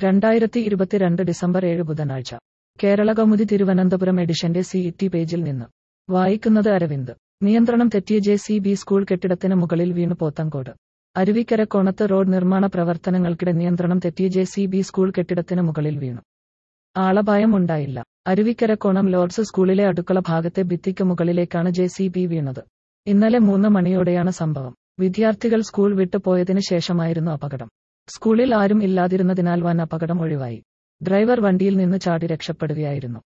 രണ്ടായിരത്തി ഇരുപത്തിരണ്ട് ഡിസംബർ ഏഴ് ബുധനാഴ്ച കേരള കൗമുദി തിരുവനന്തപുരം എഡിഷന്റെ സി ഇ പേജിൽ നിന്ന് വായിക്കുന്നത് അരവിന്ദ് നിയന്ത്രണം തെറ്റിയ ജെ സി ബി സ്കൂൾ കെട്ടിടത്തിന് മുകളിൽ വീണു പോത്തങ്കോട് അരുവിക്കര കോണത്ത് റോഡ് നിർമ്മാണ പ്രവർത്തനങ്ങൾക്കിടെ നിയന്ത്രണം തെറ്റിയ ജെ സി ബി സ്കൂൾ കെട്ടിടത്തിന് മുകളിൽ വീണു ആളപായം ഉണ്ടായില്ല അരുവിക്കര കോണം ലോർഡ്സ് സ്കൂളിലെ അടുക്കള ഭാഗത്തെ ഭിത്തിക്ക് മുകളിലേക്കാണ് ജെ സി ബി വീണത് ഇന്നലെ മൂന്ന് മണിയോടെയാണ് സംഭവം വിദ്യാർത്ഥികൾ സ്കൂൾ വിട്ടു പോയതിനു ശേഷമായിരുന്നു അപകടം സ്കൂളിൽ ആരും ഇല്ലാതിരുന്നതിനാൽ വൻ അപകടം ഒഴിവായി ഡ്രൈവർ വണ്ടിയിൽ നിന്ന് ചാടി രക്ഷപ്പെടുകയായിരുന്നു